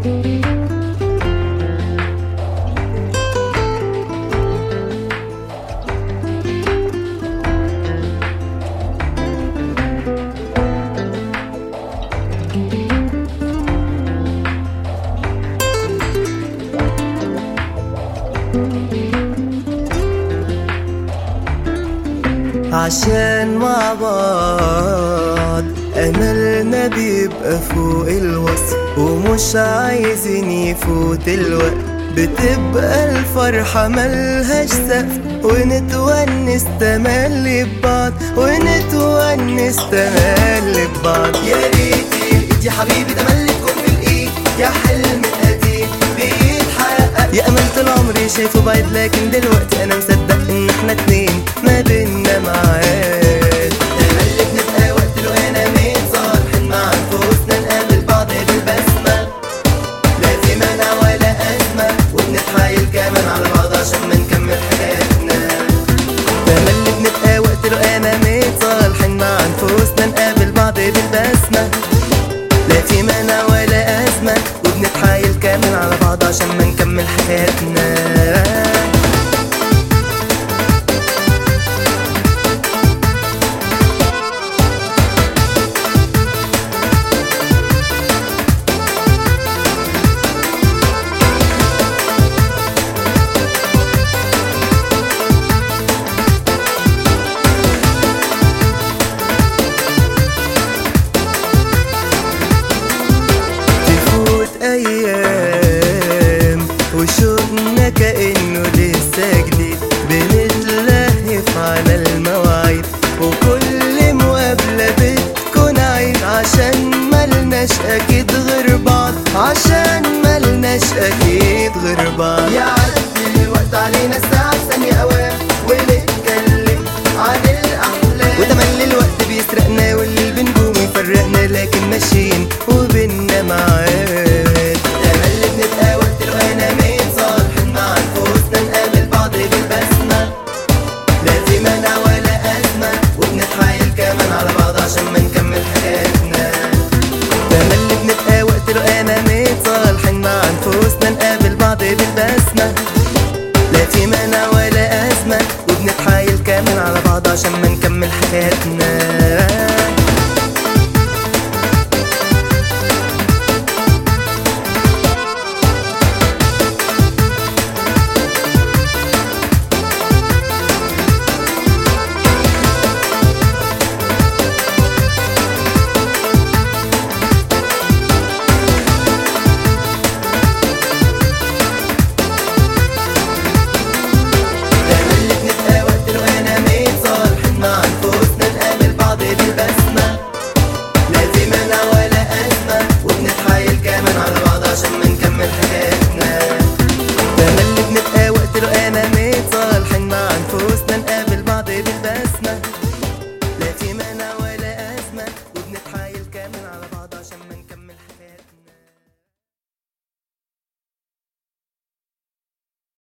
عشان مع بعض أملنا بيبقى فوق الوصف ومش عايزين يفوت الوقت بتبقى الفرحة ملهاش سقف ونتونس تملي ببعض ونتونس تملي ببعض يا ريت الايد يا حبيبي تملي تكون في الايد يا حلم قديم بيتحقق يا امل طول عمري شايفه بعيد لكن دلوقتي انا مصدق ان احنا اتنين ما بينا معاد تملي بنبقى وقت لو انا مين صالحين مع انفسنا نقابل بعض بالبسمة لا في منع ولا أزمة وبنتحايل كمان على بعض عشان ما نكمل حياتنا تملي بنبقى وقت لو انا متصالحين مع انفسنا نقابل بعض بالبسمة لا في مانع ولا ازمة وبنتحايل كامل على بعض عشان ما نكمل حياتنا تفوت ايام وشوقنا كانه لسه جديد بنتلهف على المواعيد وكل مقابله بتكون عيد عشان ملناش اكيد غير بعض عشان ملناش اكيد غير بعض يعدي الوقت علينا